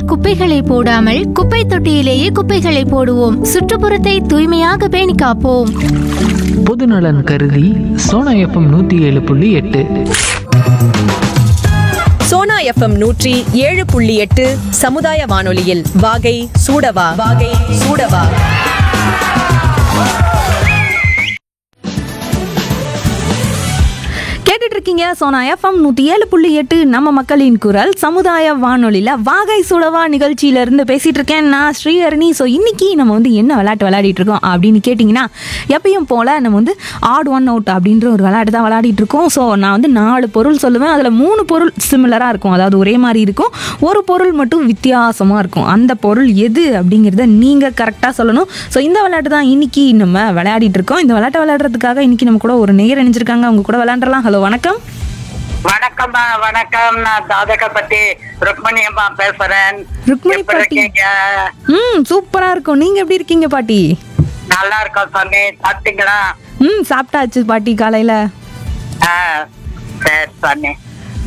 சாலையில் குப்பைகளை போடாமல் குப்பை தொட்டியிலேயே குப்பைகளை போடுவோம் சுற்றுப்புறத்தை தூய்மையாக பேணி காப்போம் பொதுநலன் கருதி சோனா எஃப்எம் நூற்றி ஏழு புள்ளி எட்டு சோனா எஃப்எம் நூற்றி ஏழு புள்ளி எட்டு சமுதாய வானொலியில் வாகை சூடவா வாகை சூடவா கேட்டுட்டு இருக்கீங்க சோனா எஃப்எம் நூற்றி ஏழு புள்ளி எட்டு நம்ம மக்களின் குரல் சமுதாய வானொலியில் வாகை சுடவா நிகழ்ச்சியில இருந்து பேசிட்டு இருக்கேன் நான் ஸ்ரீஹரணி ஸோ இன்னைக்கு நம்ம வந்து என்ன விளையாட்டு விளையாடிட்டு இருக்கோம் அப்படின்னு கேட்டிங்கன்னா எப்பயும் போல் நம்ம வந்து ஆட் ஒன் அவுட் அப்படின்ற ஒரு விளையாட்டு தான் விளையாடிட்டு இருக்கோம் ஸோ நான் வந்து நாலு பொருள் சொல்லுவேன் அதில் மூணு பொருள் சிமிலராக இருக்கும் அதாவது ஒரே மாதிரி இருக்கும் ஒரு பொருள் மட்டும் வித்தியாசமாக இருக்கும் அந்த பொருள் எது அப்படிங்கிறத நீங்கள் கரெக்டாக சொல்லணும் ஸோ இந்த விளையாட்டு தான் இன்னைக்கு நம்ம விளையாடிட்டு இருக்கோம் இந்த விளையாட்டு விளையாடுறதுக்காக இன்னைக்கு நம்ம கூட ஒரு நேர் இணைஞ்சிருக்காங்க அவங்க கூட விளையாண்டலாம் ஹலோ வணக்கம் வணக்கம்மா வணக்கம் நான் தாதகப்பட்டி ருக்மணி அம்மா பேசுறேன் ருக்மணி எப்படி பாட்டி. இருக்கீங்க ம் சூப்பரா இருக்கும் நீங்க எப்படி இருக்கீங்க பாட்டி நல்லா இருக்கோம் சாமி சாப்பிட்டீங்களா ம் சாப்பிட்டாச்சு பாட்டி காலையில ஆ சரி சாமி